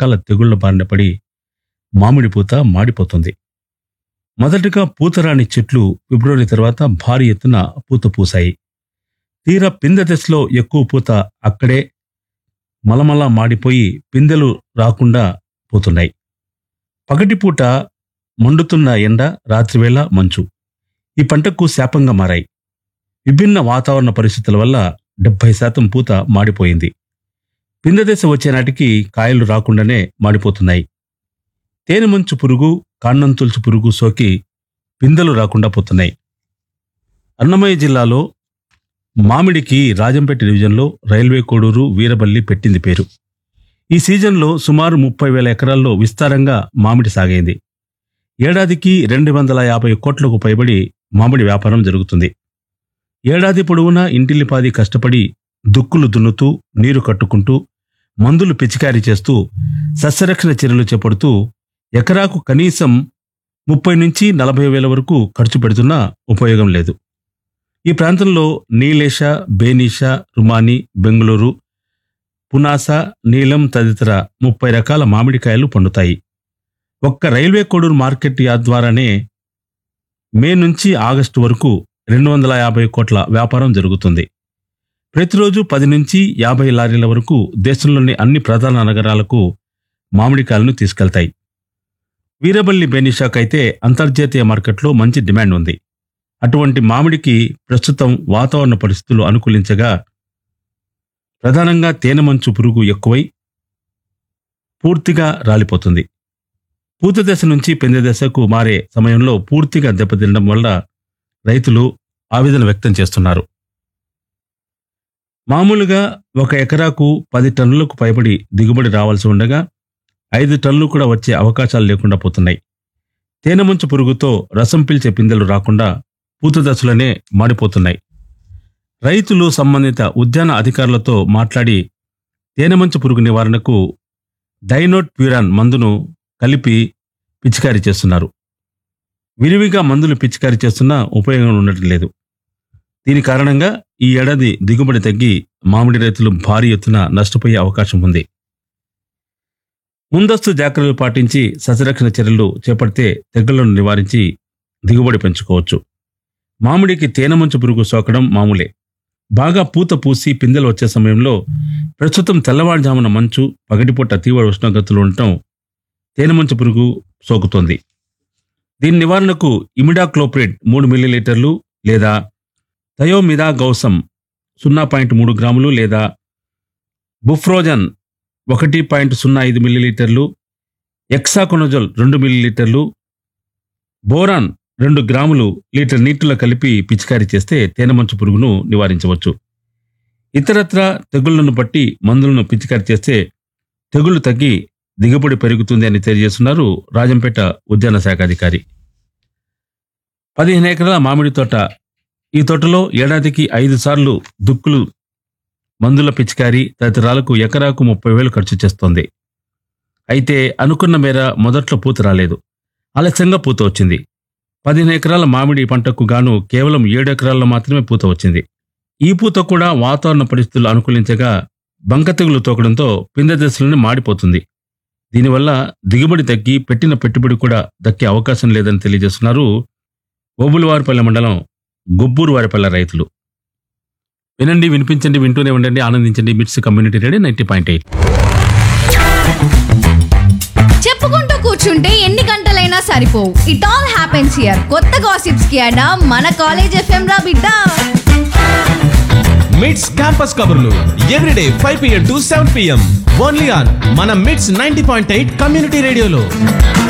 రకాల తెగుళ్ల బారిన పడి మామిడి పూత మాడిపోతుంది మొదటగా పూతరాని చెట్లు ఫిబ్రవరి తర్వాత భారీ ఎత్తున పూత పూసాయి తీరా పిందె దశలో ఎక్కువ పూత అక్కడే మలమల మాడిపోయి పిందెలు రాకుండా పోతున్నాయి పగటిపూట మండుతున్న ఎండ రాత్రివేళ మంచు ఈ పంటకు శాపంగా మారాయి విభిన్న వాతావరణ పరిస్థితుల వల్ల డెబ్బై శాతం పూత మాడిపోయింది పిందె దశ వచ్చే నాటికి కాయలు రాకుండానే మాడిపోతున్నాయి తేనె మంచు పురుగు కాండం తులుచు పురుగు సోకి పిందెలు రాకుండా పోతున్నాయి అన్నమయ్య జిల్లాలో మామిడికి రాజంపేట డివిజన్లో రైల్వే కోడూరు వీరబల్లి పెట్టింది పేరు ఈ సీజన్లో సుమారు ముప్పై వేల ఎకరాల్లో విస్తారంగా మామిడి సాగైంది ఏడాదికి రెండు వందల యాభై కోట్లకు పైబడి మామిడి వ్యాపారం జరుగుతుంది ఏడాది పొడవునా ఇంటిల్లిపాది కష్టపడి దుక్కులు దున్నుతూ నీరు కట్టుకుంటూ మందులు పిచికారీ చేస్తూ సస్యరక్షణ చర్యలు చేపడుతూ ఎకరాకు కనీసం ముప్పై నుంచి నలభై వేల వరకు ఖర్చు పెడుతున్నా ఉపయోగం లేదు ఈ ప్రాంతంలో నీలేష బేనీష రుమాని బెంగళూరు పునాస నీలం తదితర ముప్పై రకాల మామిడికాయలు పండుతాయి ఒక్క రైల్వే కోడూరు మార్కెట్ యార్డ్ ద్వారానే మే నుంచి ఆగస్టు వరకు రెండు వందల యాభై కోట్ల వ్యాపారం జరుగుతుంది ప్రతిరోజు పది నుంచి యాభై లారీల వరకు దేశంలోని అన్ని ప్రధాన నగరాలకు మామిడికాయలను తీసుకెళ్తాయి వీరబల్లి బెనిషాకైతే అంతర్జాతీయ మార్కెట్లో మంచి డిమాండ్ ఉంది అటువంటి మామిడికి ప్రస్తుతం వాతావరణ పరిస్థితులు అనుకూలించగా ప్రధానంగా తేనె మంచు పురుగు ఎక్కువై పూర్తిగా రాలిపోతుంది పూత దశ నుంచి పెందె దశకు మారే సమయంలో పూర్తిగా దెబ్బతినడం వల్ల రైతులు ఆవేదన వ్యక్తం చేస్తున్నారు మామూలుగా ఒక ఎకరాకు పది టన్నులకు పైబడి దిగుబడి రావాల్సి ఉండగా ఐదు టన్నులు కూడా వచ్చే అవకాశాలు లేకుండా పోతున్నాయి తేనె మంచు పురుగుతో రసం పీల్చే పిందెలు రాకుండా పూత దశలోనే మాడిపోతున్నాయి రైతులు సంబంధిత ఉద్యాన అధికారులతో మాట్లాడి తేనెమంచు పురుగు నివారణకు డైనోట్ ప్యూరాన్ మందును కలిపి పిచికారీ చేస్తున్నారు విరివిగా మందులు పిచికారీ చేస్తున్నా ఉపయోగం ఉండటం లేదు దీని కారణంగా ఈ ఏడాది దిగుబడి తగ్గి మామిడి రైతులు భారీ ఎత్తున నష్టపోయే అవకాశం ఉంది ముందస్తు జాగ్రత్తలు పాటించి సస్యరక్షణ చర్యలు చేపడితే తెగుళ్లను నివారించి దిగుబడి పెంచుకోవచ్చు మామిడికి తేనెమంచు పురుగు సోకడం మామూలే బాగా పూత పూసి పిందెలు వచ్చే సమయంలో ప్రస్తుతం తెల్లవారుజామున మంచు పగటిపూట తీవ్ర ఉష్ణోగ్రతలు ఉండటం తేనెమంచు పురుగు సోకుతోంది దీని నివారణకు ఇమిడాక్లోప్రిడ్ మూడు మిల్లీలీటర్లు లేదా థయోమిదా గౌసం సున్నా పాయింట్ మూడు గ్రాములు లేదా బుఫ్రోజన్ ఒకటి పాయింట్ సున్నా ఐదు మిల్లీలీటర్లు ఎక్సాకొనజోల్ రెండు మిల్లీలీటర్లు బోరాన్ రెండు గ్రాములు లీటర్ నీటిలో కలిపి పిచికారీ చేస్తే తేనెమంచు పురుగును నివారించవచ్చు ఇతరత్ర తెగుళ్లను బట్టి మందులను పిచికారీ చేస్తే తెగుళ్లు తగ్గి దిగుబడి పెరుగుతుంది అని తెలియజేస్తున్నారు రాజంపేట ఉద్యాన శాఖ అధికారి పదిహేను ఎకరాల మామిడి తోట ఈ తోటలో ఏడాదికి ఐదు సార్లు దుక్కులు మందుల పిచికారీ తదితరాలకు ఎకరాకు ముప్పై వేలు ఖర్చు చేస్తోంది అయితే అనుకున్న మేర మొదట్లో పూత రాలేదు ఆలస్యంగా పూత వచ్చింది పదిహేను ఎకరాల మామిడి పంటకు గాను కేవలం ఏడు ఎకరాల్లో మాత్రమే పూత వచ్చింది ఈ పూత కూడా వాతావరణ పరిస్థితులు అనుకూలించగా బంక తెగులు తోకడంతో పిందె దశలోనే మాడిపోతుంది దీనివల్ల దిగుబడి తగ్గి పెట్టిన పెట్టుబడి కూడా దక్కే అవకాశం లేదని తెలియజేస్తున్నారు ఓబులవారిపల్లె మండలం గొబ్బూరు వారిపల్లె రైతులు వినండి వినిపించండి వింటూనే ఉండండి ఆనందించండి MITS community radio ninety point eight చెప్పుకుంటూ కూర్చుంటే ఎన్ని గంటలైనా సరిపోవు ఇట్ ఆల్ హ్యాపెన్స్ హియర్ కొత్త గాసిప్స్ కి అడా మన కాలేజ్ ఎఫ్ఎం రా బిడ్డ మిడ్స్ క్యాంపస్ కబుర్లు everyday five PM to seven PM only on మన MITS ninety point eight community రేడియోలో